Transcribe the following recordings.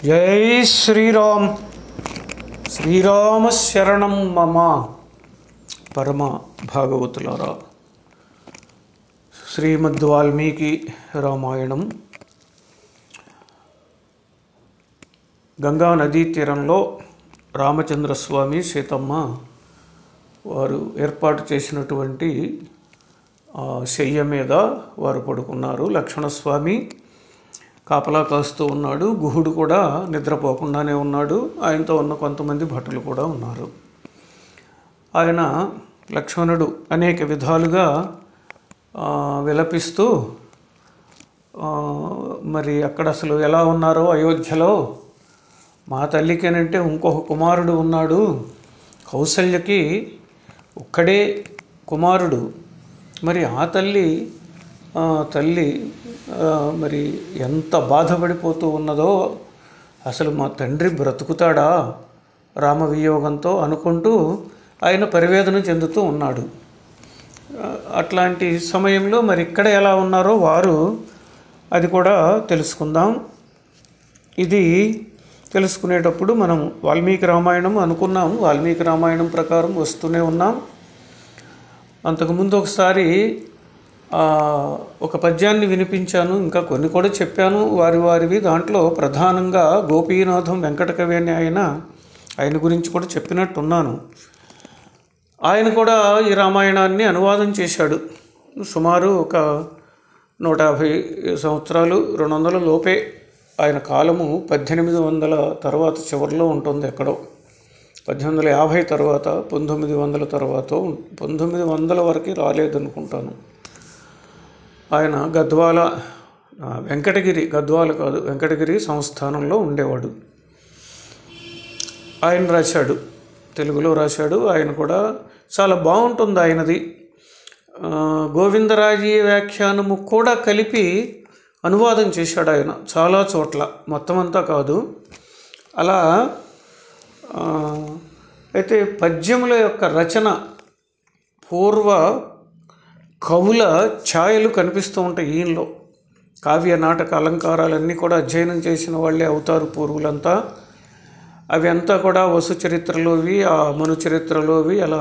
జై శ్రీరామ్ శ్రీరామ శరణం మమ పరమ భాగవతులారా శ్రీమద్ వాల్మీకి రామాయణం గంగా నదీ తీరంలో రామచంద్రస్వామి సీతమ్మ వారు ఏర్పాటు చేసినటువంటి ఆ, శయ్య మీద వారు పడుకున్నారు లక్ష్మణస్వామి కాపలా కాస్తూ ఉన్నాడు గుహుడు కూడా నిద్రపోకుండానే ఉన్నాడు ఆయనతో ఉన్న కొంతమంది భటులు కూడా ఉన్నారు ఆయన లక్ష్మణుడు అనేక విధాలుగా ఆ, విలపిస్తూ ఆ, మరి అక్కడ అసలు ఎలా ఉన్నారో అయోధ్యలో మా తల్లికేనంటే ఇంకొక కుమారుడు ఉన్నాడు కౌసల్యకి ఒక్కడే కుమారుడు మరి ఆ తల్లి ఆ, తల్లి ఆ, మరి ఎంత బాధపడిపోతూ ఉన్నదో అసలు మా తండ్రి బ్రతుకుతాడా రామవియోగంతో అనుకుంటూ ఆయన పరివేదన చెందుతూ ఉన్నాడు ఆ, అట్లాంటి సమయంలో మరి ఇక్కడ ఎలా ఉన్నారో వారు అది కూడా తెలుసుకుందాం ఇది తెలుసుకునేటప్పుడు మనం వాల్మీకి రామాయణం అనుకున్నాం వాల్మీకి రామాయణం ప్రకారం వస్తూనే ఉన్నాం అంతకుముందు ఒకసారి ఆ, ఒక పద్యాన్ని వినిపించాను ఇంకా కొన్ని కూడా చెప్పాను వారి వారివి దాంట్లో ప్రధానంగా గోపీనాథం వెంకటకవి అని ఆయన ఆయన గురించి కూడా చెప్పినట్టున్నాను ఆయన కూడా ఈ రామాయణాన్ని అనువాదం చేశాడు సుమారు ఒక నూట యాభై సంవత్సరాలు రెండు వందల లోపే ఆయన కాలము పద్దెనిమిది వందల తర్వాత చివరిలో ఉంటుంది ఎక్కడో పద్దెనిమిది వందల యాభై తర్వాత పంతొమ్మిది వందల తర్వాత పంతొమ్మిది వందల వరకు రాలేదనుకుంటాను ఆయన గద్వాల ఆ, వెంకటగిరి గద్వాల కాదు వెంకటగిరి సంస్థానంలో ఉండేవాడు ఆయన రాశాడు తెలుగులో రాశాడు ఆయన కూడా చాలా బాగుంటుంది ఆయనది ఆ, గోవిందరాజీ వ్యాఖ్యానము కూడా కలిపి అనువాదం చేశాడు ఆయన చాలా చోట్ల మొత్తం అంతా కాదు అలా ఆ, అయితే పద్యముల యొక్క రచన పూర్వ కవుల ఛాయలు కనిపిస్తూ ఉంటాయి ఈయనలో కావ్య నాటక అలంకారాలన్నీ కూడా అధ్యయనం చేసిన వాళ్ళే అవుతారు పూర్వులంతా అవి అంతా కూడా వసు చరిత్రలోవి ఆ మను చరిత్రలోవి అలా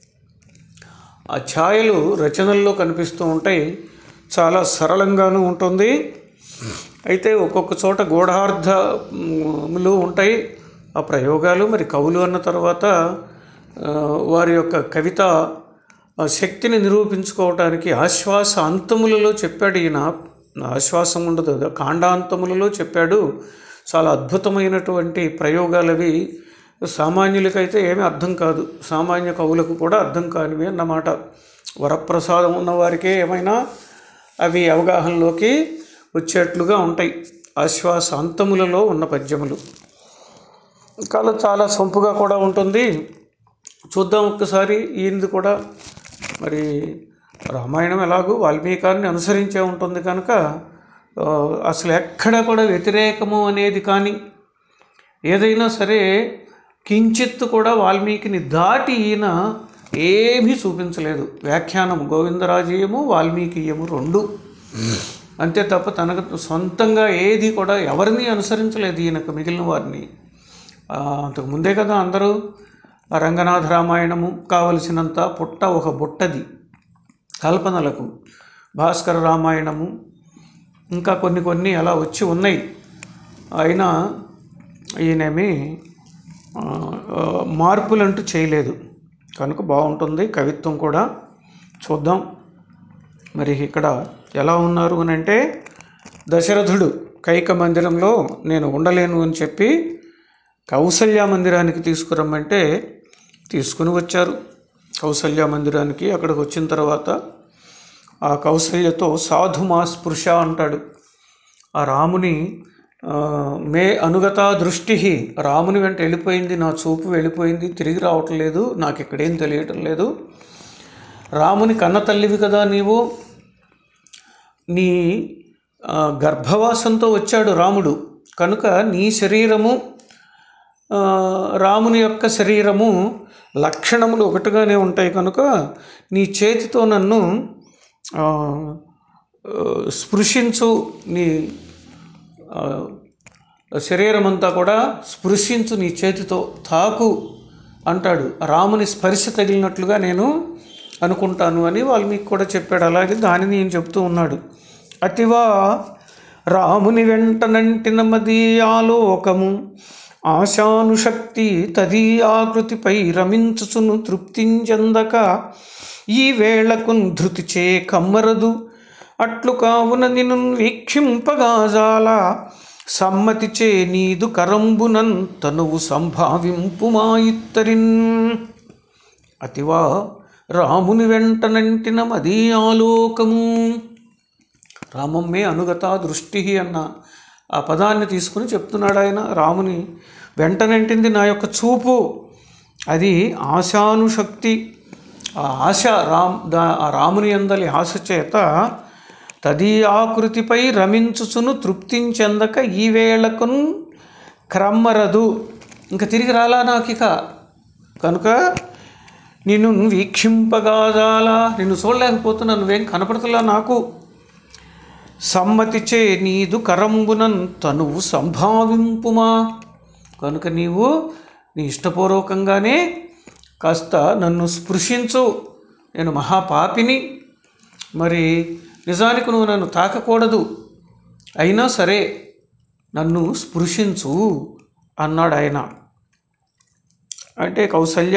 ఆ ఛాయలు రచనల్లో కనిపిస్తూ ఉంటాయి చాలా సరళంగానూ ఉంటుంది అయితే ఒక్కొక్క చోట గూఢార్థములు ఉంటాయి ఆ ప్రయోగాలు మరి కవులు అన్న తర్వాత ఆ, వారి యొక్క కవిత ఆ శక్తిని నిరూపించుకోవటానికి ఆశ్వాస అంతములలో చెప్పాడు ఈయన ఆశ్వాసం ఉండదు కదా కాండాంతములలో చెప్పాడు చాలా అద్భుతమైనటువంటి ప్రయోగాలవి సామాన్యులకైతే ఏమీ అర్థం కాదు సామాన్య కవులకు కూడా అర్థం కానివి అన్నమాట వరప్రసాదం ఉన్న వారికే ఏమైనా అవి అవగాహనలోకి వచ్చేట్లుగా ఉంటాయి ఆశ్వాస అంతములలో ఉన్న పద్యములు కాల చాలా సొంపుగా కూడా ఉంటుంది చూద్దాం ఒక్కసారి ఈయనది కూడా మరి రామాయణం ఎలాగో వాల్మీకాన్ని అనుసరించే ఉంటుంది కనుక ఆ, అసలు ఎక్కడ కూడా వ్యతిరేకము అనేది కానీ ఏదైనా సరే కించిత్ కూడా వాల్మీకిని దాటి ఈయన ఏమీ చూపించలేదు వ్యాఖ్యానం గోవిందరాజీయము వాల్మీకియము రెండు అంతే తప్ప తనకు సొంతంగా ఏది కూడా ఎవరిని అనుసరించలేదు ఈయనకు మిగిలిన వారిని ఆ, అంతకు ముందే కదా అందరూ ఆ రంగనాథ రామాయణము కావలసినంత పుట్ట ఒక బుట్టది కల్పనలకు భాస్కర రామాయణము ఇంకా కొన్ని కొన్ని అలా వచ్చి ఉన్నాయి అయినా ఈయనేమి ఆ, ఆ, మార్పులంటూ చేయలేదు కనుక బాగుంటుంది కవిత్వం కూడా చూద్దాం మరి ఇక్కడ ఎలా ఉన్నారు అని అంటే దశరథుడు కైక మందిరంలో నేను ఉండలేను అని చెప్పి కౌసల్య మందిరానికి తీసుకురమ్మంటే తీసుకుని వచ్చారు కౌసల్య మందిరానికి అక్కడికి వచ్చిన తర్వాత ఆ కౌసల్యతో సాధు మా స్పృశ అంటాడు ఆ రాముని ఆ, మే అనుగత దృష్టి రాముని వెంట వెళ్ళిపోయింది నా చూపు వెళ్ళిపోయింది తిరిగి రావటం లేదు నాకు ఇక్కడేం తెలియటం లేదు రాముని కన్న తల్లివి కదా నీవు నీ ఆ, గర్భవాసంతో వచ్చాడు రాముడు కనుక నీ శరీరము ఆ, రాముని యొక్క శరీరము లక్షణములు ఒకటిగానే ఉంటాయి కనుక నీ చేతితో నన్ను ఆ, ఆ, స్పృశించు నీ ఆ, శరీరం అంతా కూడా స్పృశించు నీ చేతితో తాకు అంటాడు రాముని స్పర్శ తగిలినట్లుగా నేను అనుకుంటాను అని వాల్మీకి కూడా చెప్పాడు అలాగే దానిని నేను చెప్తూ ఉన్నాడు అతివా రాముని వెంటనంటిన మది ఆలోకము ఆశానుశక్తి తదీ ఆకృతిపై రమించుచును తృప్తించెందక ఈ వేళకున్ ధృతి చే కమ్మరదు అట్లు కావున నిన్ను వీక్షింపగాజాల సమ్మతి చే నీదు కరంబునన్ తనువు సంభావింపు మా ఇత్తరిన్ అతివా రాముని వెంటనంటిన మదీ ఆలోకము రామమ్మే అనుగత దృష్టి అన్న ఆ పదాన్ని తీసుకుని చెప్తున్నాడు ఆయన రాముని వెంటనంటింది నా యొక్క చూపు అది ఆశానుశక్తి ఆ ఆశ రామ్ దా ఆ రాముని అందలి ఆశ చేత తదీ ఆకృతిపై రమించుచును తృప్తించెందక ఈ వేళకున్ క్రమ్మరదు ఇంకా తిరిగి రాలా నాకిక కనుక నిన్ను వీక్షింపగాదాలా నిన్ను చూడలేకపోతున్నా నువ్వేం కనపడతలా నాకు సమ్మతిచే నీదు కరంబునన్ తనువు సంభావింపుమా కనుక నీవు నీ ఇష్టపూర్వకంగానే కాస్త నన్ను స్పృశించు నేను మహాపాపిని మరి నిజానికి నువ్వు నన్ను తాకకూడదు అయినా సరే నన్ను స్పృశించు అన్నాడు ఆయన అంటే కౌసల్య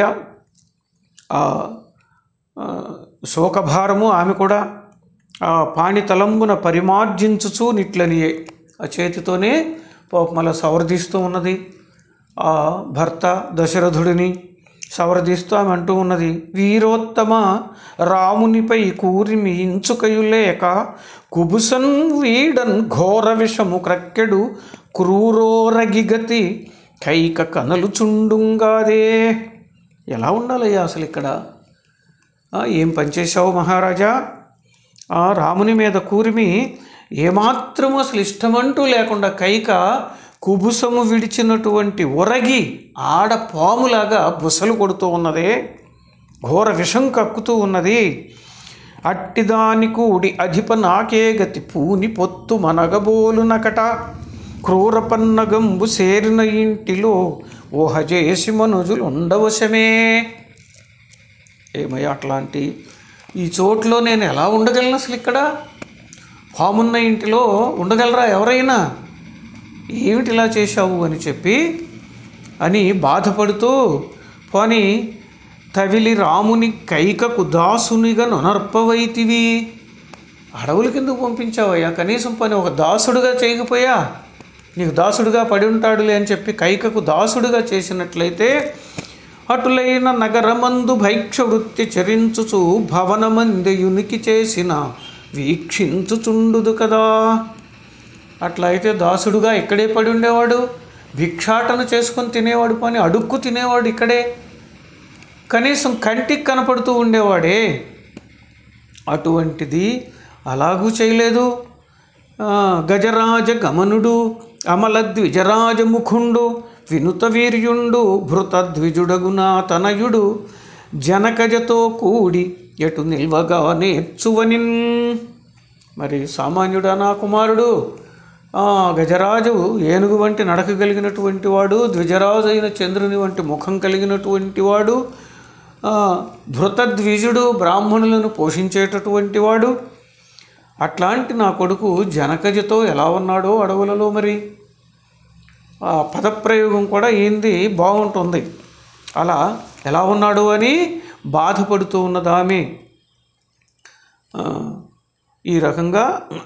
ఆ ఆ, శోకభారము ఆమె కూడా ఆ పాణితలంబున పరిమార్జించుచు నిట్లనియే ఆ చేతితోనే పాపమల సవరదీస్తూ ఉన్నది ఆ భర్త దశరథుడిని సవరదీస్తూ ఆమె అంటూ ఉన్నది వీరోత్తమ రామునిపై కూరిమి ఇంచుకయులేక కుబుసన్ వీడన్ ఘోర విషము క్రక్కెడు క్రూరోరగిగతి కైక కనలు చుండుంగాదే ఎలా ఉండాలయ్యా అసలు ఇక్కడ ఆ, ఏం పనిచేశావు మహారాజా ఆ రాముని మీద కూరిమి ఏమాత్రం అసలు ఇష్టమంటూ లేకుండా కైక కుబుసము విడిచినటువంటి ఒరగి ఆడ పాములాగా బుసలు కొడుతూ ఉన్నదే ఘోర విషం కక్కుతూ ఉన్నది అట్టిదాని కూడి అధిప నాకే గతి పూని పొత్తు మనగబోలు నకట క్రూర పన్నగంబు సేరిన ఇంటిలో ఊహజేసి మనుజులు ఉండవశమే ఏమయ్యా అట్లాంటి ఈ చోట్లో నేను ఎలా ఉండగలను అసలు ఇక్కడ పామున్న ఇంటిలో ఉండగలరా ఎవరైనా ఏమిటి ఇలా చేశావు అని చెప్పి అని బాధపడుతూ పోని తవిలి రాముని కైకకు దాసునిగా నొనర్పవైతివి అడవుల కిందకు పంపించావయ్యా కనీసం పని ఒక దాసుడుగా చేయకపోయా నీకు దాసుడుగా పడి ఉంటాడులే అని చెప్పి కైకకు దాసుడుగా చేసినట్లయితే అటులైన నగరమందు భైక్ష వృత్తి చరించుచు భవనమందయునికి చేసిన వీక్షించుచుండుదు కదా అట్లా అయితే దాసుడుగా ఇక్కడే పడి ఉండేవాడు భిక్షాటన చేసుకొని తినేవాడు పని అడుక్కు తినేవాడు ఇక్కడే కనీసం కంటికి కనపడుతూ ఉండేవాడే అటువంటిది అలాగూ చేయలేదు ఆ, గజరాజ గమనుడు అమల ద్విజరాజ ముఖుండు వినుత వీర్యుండు భృత ద్విజుడగునా తనయుడు జనకజతో కూడి ఎటు నిల్వగా నేర్చువనిన్ మరి సామాన్యుడా నా కుమారుడు ఆ, గజరాజు ఏనుగు వంటి నడక కలిగినటువంటి వాడు ద్విజరాజు అయిన చంద్రుని వంటి ముఖం కలిగినటువంటి వాడు ఆ, భృతద్విజుడు బ్రాహ్మణులను పోషించేటటువంటి వాడు అట్లాంటి నా కొడుకు జనకజతో ఎలా ఉన్నాడో అడవులలో మరి ఆ పదప్రయోగం కూడా ఏంది బాగుంటుంది అలా ఎలా ఉన్నాడు అని బాధపడుతూ ఉన్నది ఆమె ఆ, ఈ రకంగా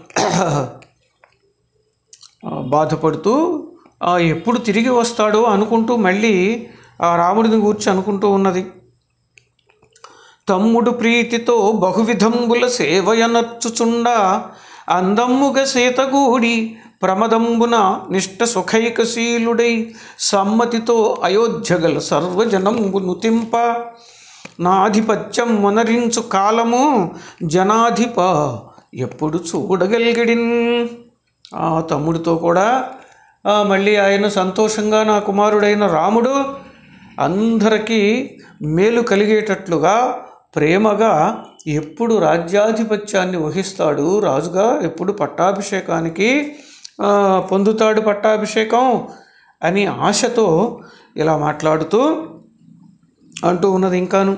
ఆ, బాధపడుతూ ఆ, ఎప్పుడు తిరిగి వస్తాడో అనుకుంటూ మళ్ళీ ఆ రాముడిని గూర్చి అనుకుంటూ ఉన్నది తమ్ముడు ప్రీతితో బహువిధంబుల సేవయనర్చుచుండ అందమ్ముగ సీతగూడి ప్రమదంబున నిష్ట సుఖైకశీలుడై సమ్మతితో అయోధ్యగల సర్వజనంబు నుతింప నాధిపత్యం మనరించు కాలము జనాధిప ఎప్పుడు చూడగలిగడిన్ ఆ తమ్ముడితో కూడా ఆ, మళ్ళీ ఆయన సంతోషంగా నా కుమారుడైన రాముడు అందరికీ మేలు కలిగేటట్లుగా ప్రేమగా ఎప్పుడు రాజ్యాధిపత్యాన్ని వహిస్తాడు రాజుగా ఎప్పుడు పట్టాభిషేకానికి ఆ, పొందుతాడు పట్టాభిషేకం అని ఆశతో ఇలా మాట్లాడుతూ అంటూ ఉన్నది ఇంకాను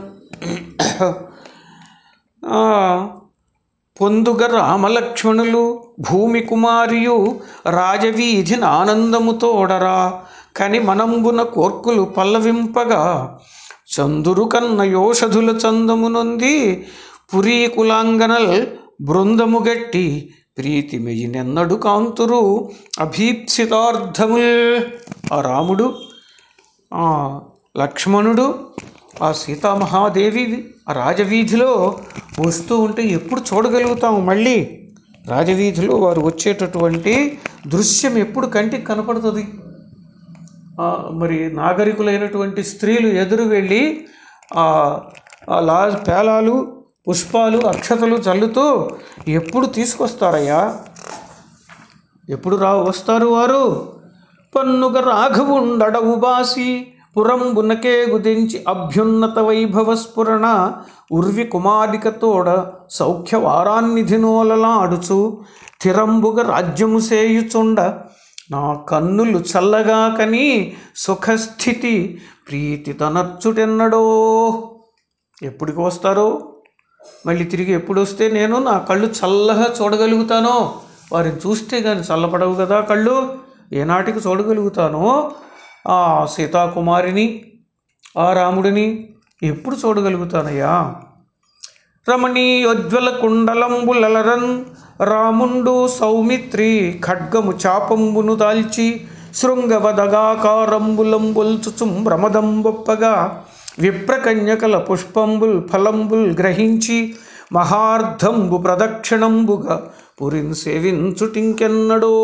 ఆ, పొందుగ రామలక్ష్మణులు భూమి కుమారియు రాజవీధిని ఆనందముతోడరా కని మనంబున కోర్కులు పల్లవింపగా చందురు కన్న యోషధుల చందమునొంది పురీ కులాంగనల్ బృందము గట్టి ప్రీతి మెయ్యినెన్నడు కాంతురు అభీప్సితార్థముల్ ఆ రాముడు ఆ లక్ష్మణుడు ఆ సీతామహాదేవి ఆ రాజవీధిలో వస్తూ ఉంటే ఎప్పుడు చూడగలుగుతాము మళ్ళీ రాజవీధిలో వారు వచ్చేటటువంటి దృశ్యం ఎప్పుడు కంటికి కనపడుతుంది ఆ, మరి నాగరికులైనటువంటి స్త్రీలు ఎదురు వెళ్ళి ఆ ఆ లా పేలాలు పుష్పాలు అక్షతలు చల్లుతూ ఎప్పుడు తీసుకొస్తారయ్యా ఎప్పుడు రా వస్తారు వారు పన్నుగ రాఘవుండడవు బాసి పురంబునకే గుదించి అభ్యున్నత వైభవ స్ఫురణ ఉర్వి కుమారికతోడ సౌఖ్యవారాన్నిధినోలలాడుచు తిరంబుగ రాజ్యము సేయుచుండ నా కన్నులు చల్లగా కని సుఖస్థితి ప్రీతి తనర్చుటెన్నడో ఎప్పటికి వస్తారో మళ్ళీ తిరిగి ఎప్పుడు వస్తే నేను నా కళ్ళు చల్లగా చూడగలుగుతానో వారిని చూస్తే కానీ చల్లపడవు కదా కళ్ళు ఏనాటికి చూడగలుగుతానో ఆ సీతాకుమారిని ఆ రాముడిని ఎప్పుడు చూడగలుగుతానయ్యా రమణీయోజ్వల కుండలంబులలరన్ రాముండు సౌమిత్రి ఖడ్గము చాపంబును దాల్చి శృంగవదగాకారంబులంబొల్చుచుం భ్రమదంబొప్పగా విప్రకన్యకల పుష్పంబుల్ ఫలంబుల్ గ్రహించి మహార్ధంబు ప్రదక్షిణంబుగా పురిన్ సేవించుటింకెన్నడో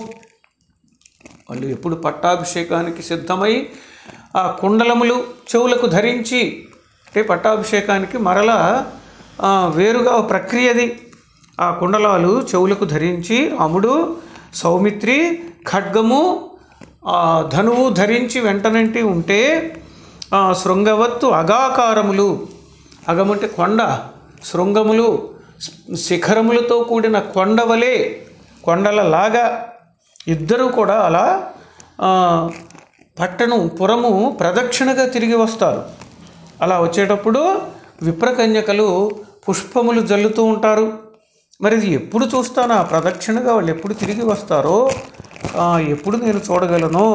వాళ్ళు ఎప్పుడు పట్టాభిషేకానికి సిద్ధమై ఆ కుండలములు చెవులకు ధరించి అంటే పట్టాభిషేకానికి మరలా ఆ, వేరుగా ఒక ప్రక్రియది ఆ కుండలాలు చెవులకు ధరించి రాముడు సౌమిత్రి ఖడ్గము ఆ ధనువు ధరించి వెంటనంటి ఉంటే ఆ శృంగవత్తు అగాకారములు అగమంటే కొండ శృంగములు శిఖరములతో కూడిన కొండవలే కొండలలాగా ఇద్దరూ కూడా అలా ఆ, పట్టణం పురము ప్రదక్షిణగా తిరిగి వస్తారు అలా వచ్చేటప్పుడు విప్రకన్యకలు పుష్పములు జల్లుతూ ఉంటారు మరి ఇది ఎప్పుడు చూస్తాను ఆ ప్రదక్షిణగా వాళ్ళు ఎప్పుడు తిరిగి వస్తారో ఆ, ఎప్పుడు నేను చూడగలను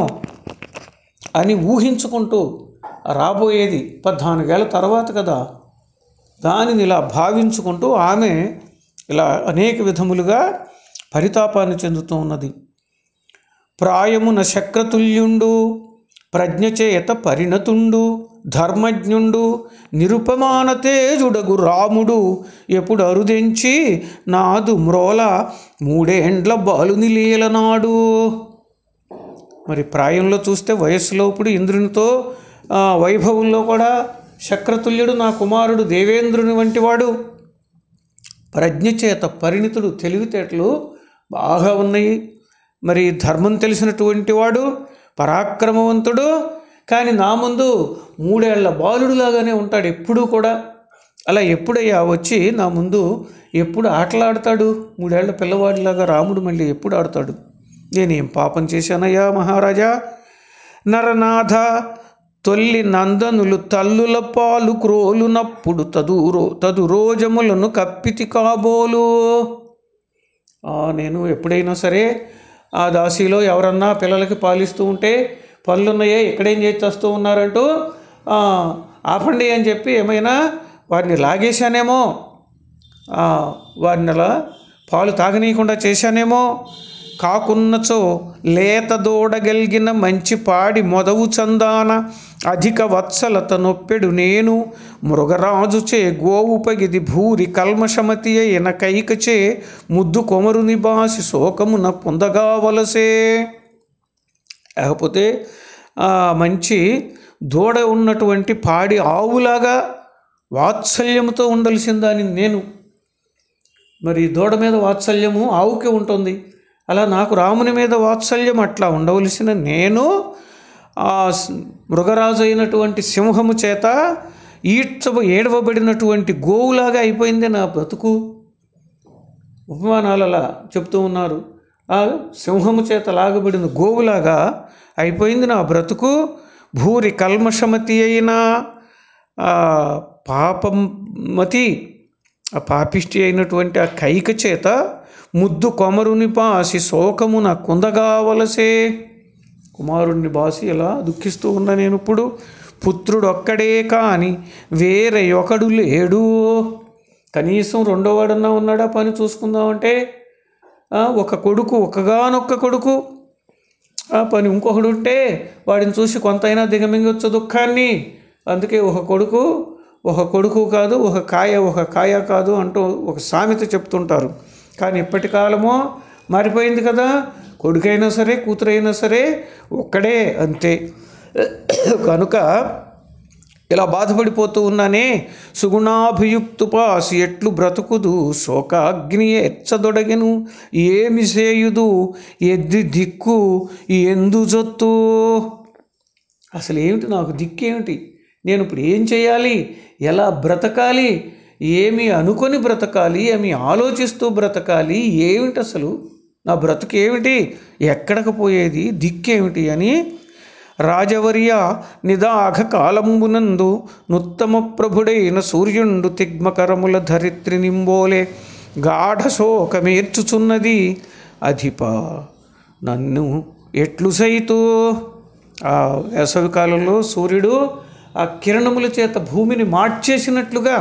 అని ఊహించుకుంటూ రాబోయేది పద్నాలుగేళ్ల తర్వాత కదా దానిని ఇలా భావించుకుంటూ ఆమె ఇలా అనేక విధములుగా పరితాపాన్ని చెందుతూ ఉన్నది ప్రాయమున శక్రతుల్యుండు ప్రజ్ఞచేత పరిణతుండు ధర్మజ్ఞుండు నిరుపమాన తేజుడగు రాముడు ఎప్పుడు అరుదెంచి నాదు మ్రోల మూడేండ్ల బాలుని లీలనాడు మరి ప్రాయంలో చూస్తే వయస్సులో ఇప్పుడు ఇంద్రునితో ఆ, వైభవంలో కూడా శక్రతుల్యుడు నా కుమారుడు దేవేంద్రుని వంటివాడు ప్రజ్ఞ చేత పరిణితుడు తెలివితేటలు బాగా ఉన్నాయి మరి ధర్మం తెలిసినటువంటి వాడు పరాక్రమవంతుడు కానీ నా ముందు మూడేళ్ల బాలుడులాగానే ఉంటాడు ఎప్పుడూ కూడా అలా ఎప్పుడయ్యా వచ్చి నా ముందు ఎప్పుడు ఆటలాడతాడు మూడేళ్ల పిల్లవాడిలాగా రాముడు మళ్ళీ ఎప్పుడు ఆడతాడు నేనేం పాపం చేశానయ్యా మహారాజా నరనాథ తొల్లి నందనులు తల్లుల పాలు క్రోలునప్పుడు తదురో తదు రోజములను కప్పితి కాబోలు ఆ, నేను ఎప్పుడైనా సరే ఆ దాసిలో ఎవరన్నా పిల్లలకి పాలిస్తూ ఉంటే పళ్ళున్నాయే ఇక్కడేం చేస్తూ ఉన్నారంటూ ఆ, ఆపండి అని చెప్పి ఏమైనా వారిని లాగేశానేమో ఆ, వారిని అలా పాలు తాగనీయకుండా చేశానేమో కాకున్నచో లేత దూడగలిగిన మంచి పాడి మొదవు చందాన అధిక వత్సలత నొప్పెడు నేను మృగరాజుచే గోవు పగిది భూరి కల్మషమతి అయిన కైకచే ముద్దు కొమరుని బాసి శోకమున పొందగావలసే లేకపోతే ఆ, మంచి దూడ ఉన్నటువంటి పాడి ఆవులాగా వాత్సల్యంతో ఉండాల్సిందని నేను మరి దూడ మీద వాత్సల్యము ఆవుకి ఉంటుంది అలా నాకు రాముని మీద వాత్సల్యం అట్లా ఉండవలసిన నేను ఆ స్- మృగరాజు అయినటువంటి సింహము చేత ఈడ్చబ ఏడవబడినటువంటి గోవులాగా అయిపోయింది నా బ్రతుకు ఉపమానాలు అలా చెప్తూ ఉన్నారు ఆ సింహము చేత లాగబడిన గోవులాగా అయిపోయింది నా బ్రతుకు భూరి కల్మషమతి అయిన ఆ పాపమతి ఆ పాపిష్టి అయినటువంటి ఆ కైక చేత ముద్దు కొమరుని పాసి శోకమున కుందగావలసే కుమారుణ్ణి బాసి ఇలా దుఃఖిస్తూ ఉన్నా నేను ఇప్పుడు పుత్రుడు ఒక్కడే కాని వేరే ఒకడు లేడు కనీసం రెండోవాడన్నా ఉన్నాడా పని చూసుకుందామంటే ఆ, ఒక కొడుకు ఒకగానొక్క కొడుకు ఆ పని ఇంకొకడు ఉంటే వాడిని చూసి కొంతైనా దిగమింగొచ్చు దుఃఖాన్ని అందుకే ఒక కొడుకు ఒక కొడుకు కాదు ఒక కాయ ఒక కాయ కాదు అంటూ ఒక సామెత చెప్తుంటారు కానీ ఇప్పటి కాలమో మారిపోయింది కదా కొడుకైనా సరే కూతురైనా సరే ఒక్కడే అంతే కనుక ఇలా బాధపడిపోతూ ఉన్నానే సుగుణాభియుక్తు పాసి ఎట్లు బ్రతుకుదు శోకాగ్ని ఎచ్చదొడగెను ఏమి సేయుదు ఎద్ది దిక్కు ఎందు జొత్తు అసలు ఏమిటి నాకు దిక్కేమిటి నేను ఇప్పుడు ఏం చేయాలి ఎలా బ్రతకాలి ఏమి అనుకొని బ్రతకాలి ఏమి ఆలోచిస్తూ బ్రతకాలి ఏమిటి అసలు నా బ్రతుకు ఏమిటి ఎక్కడికి పోయేది దిక్కేమిటి అని రాజవర్య నిదాఘ కాలంబునందు నుత్తమ ప్రభుడైన సూర్యుండు తిగ్మకరముల ధరిత్రి నింబోలే గాఢ శోకమేర్చుచున్నది అధిప నన్ను ఎట్లు సైతు ఆ వేసవి కాలంలో సూర్యుడు ఆ కిరణముల చేత భూమిని మార్చేసినట్లుగా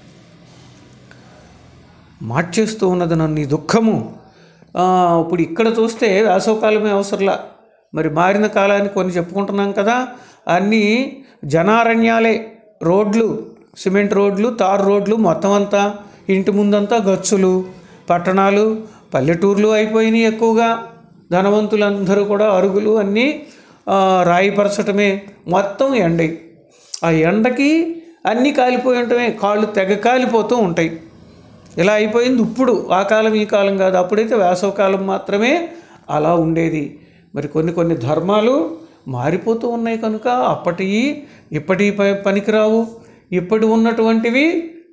మార్చేస్తూ ఉన్నది నన్ను ఈ దుఃఖము ఆ, ఇప్పుడు ఇక్కడ చూస్తే వేసవకాలమే అవసరంలా మరి మారిన కాలానికి కొన్ని చెప్పుకుంటున్నాం కదా అన్నీ జనారణ్యాలే రోడ్లు సిమెంట్ రోడ్లు తారు రోడ్లు మొత్తం అంతా ఇంటి ముందంతా గచ్చులు పట్టణాలు పల్లెటూర్లు అయిపోయినాయి ఎక్కువగా ధనవంతులందరూ కూడా అరుగులు అన్నీ ఆ, రాయిపరచటమే మొత్తం ఎండ ఆ ఎండకి అన్నీ కాలిపోయి ఉంటామే కాళ్ళు తెగ కాలిపోతూ ఉంటాయి ఇలా అయిపోయింది ఇప్పుడు ఆ కాలం ఈ కాలం కాదు అప్పుడైతే వేసవకాలం మాత్రమే అలా ఉండేది మరి కొన్ని కొన్ని ధర్మాలు మారిపోతూ ఉన్నాయి కనుక అప్పటివి ఇప్పటి ప- పనికిరావు ఇప్పటి ఉన్నటువంటివి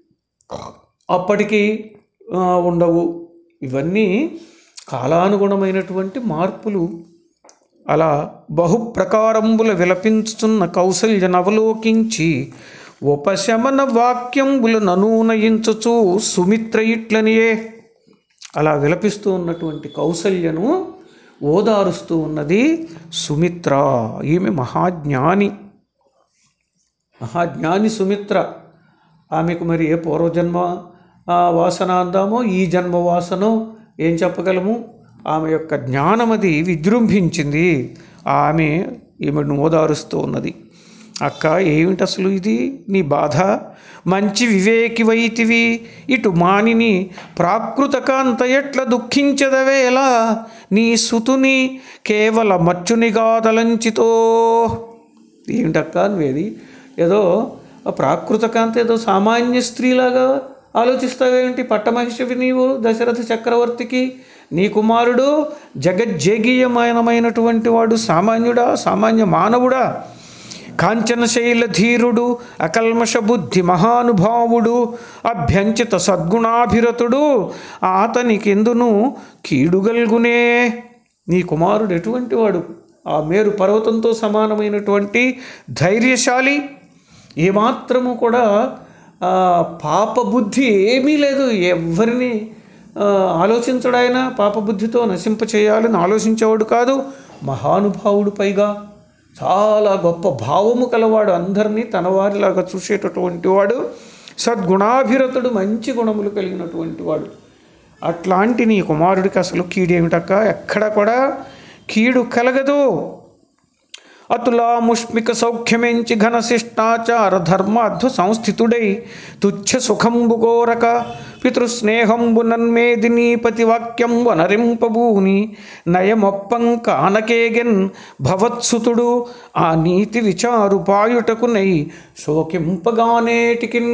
అప్పటికి ఆ, ఉండవు ఇవన్నీ కాలానుగుణమైనటువంటి మార్పులు అలా బహుప్రకారంబుల విలపించుతున్న కౌసల్యను అవలోకించి ఉపశమన వాక్యంబులు ననూనయించుచు సుమిత్ర ఇట్లనియే అలా విలపిస్తూ ఉన్నటువంటి కౌసల్యను ఓదారుస్తూ ఉన్నది సుమిత్ర ఈమె మహాజ్ఞాని మహాజ్ఞాని సుమిత్ర ఆమెకు మరి ఏ పూర్వజన్మ ఆ, వాసన అందామో ఈ జన్మ వాసనో ఏం చెప్పగలము ఆమె యొక్క జ్ఞానం అది విజృంభించింది ఆమె ఈమెను ఓదారుస్తూ ఉన్నది అక్క ఏమిటి అసలు ఇది నీ బాధ మంచి వివేకివైతివి ఇటు మానిని ప్రాకృతకాంత ఎట్ల దుఃఖించదవేలా నీ సుతుని కేవల మచ్చునిగాదలంచితో ఏంటక్క నువ్వేది ఏదో ఆ ప్రాకృత కాంత ఏదో సామాన్య స్త్రీలాగా ఆలోచిస్తావేంటి పట్టమహిషవి నీవు దశరథ చక్రవర్తికి నీ కుమారుడు జగజ్జేగీయమానమైనటువంటి వాడు సామాన్యుడా సామాన్య మానవుడా కాంచనశైల ధీరుడు అకల్మష బుద్ధి మహానుభావుడు అభ్యంచిత సద్గుణాభిరతుడు అతనికెందును కీడుగల్గునే నీ కుమారుడు ఎటువంటి వాడు ఆ మేరు పర్వతంతో సమానమైనటువంటి ధైర్యశాలి ఏమాత్రము కూడా ఆ, పాపబుద్ధి ఏమీ లేదు ఎవరిని ఆ, ఆలోచించడు ఆయన పాపబుద్ధితో నశింప చేయాలని ఆలోచించేవాడు కాదు మహానుభావుడు పైగా చాలా గొప్ప భావము కలవాడు అందరినీ తన వారిలాగా చూసేటటువంటి వాడు సద్గుణాభిరతుడు మంచి గుణములు కలిగినటువంటి వాడు అట్లాంటి నీ కుమారుడికి అసలు కీడేమిటక్క ఎక్కడ కూడా కీడు కలగదు అతులా ముష్మిక సౌఖ్యమెంచి ఘన శిష్టాచార ధర్మాధ్వ సంస్థితుడై తుచ్చ సుఖంబు కోరక పితృస్నేహంబు నన్మేదిని పతివాక్యం వనరింపబూని నయమొప్పం కానకేగెన్ భవత్సుతుడు ఆ నీతి విచారు పాయుటకునై శోకింపగానేటికిన్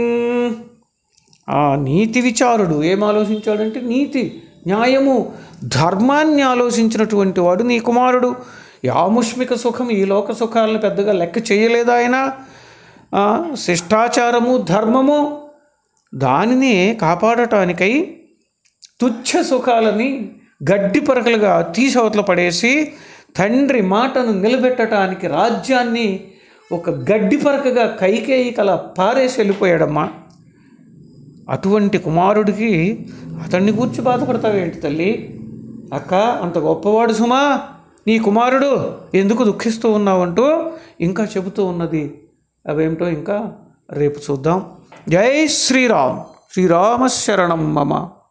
ఆ నీతి విచారుడు ఏం ఆలోచించాడంటే నీతి న్యాయము ధర్మాన్ని ఆలోచించినటువంటి వాడు నీ కుమారుడు యాముష్మిక సుఖం ఈ లోక సుఖాలను పెద్దగా లెక్క చేయలేదు ఆయన ఆ, శిష్టాచారము ధర్మము దానిని కాపాడటానికై తుచ్చ సుఖాలని గడ్డి పరకలుగా తీసి అవతల పడేసి తండ్రి మాటను నిలబెట్టడానికి రాజ్యాన్ని ఒక గడ్డి పరకగా కైకేయి కల పారేసి వెళ్ళిపోయాడమ్మా అటువంటి కుమారుడికి అతన్ని గూర్చి బాధపడతావేంటి తల్లి అక్క అంత గొప్పవాడు సుమా నీ కుమారుడు ఎందుకు దుఃఖిస్తూ ఉన్నావంటూ ఇంకా చెబుతూ ఉన్నది అవేమిటో ఇంకా రేపు చూద్దాం జై శ్రీరామ్ శ్రీరామ శరణం మమ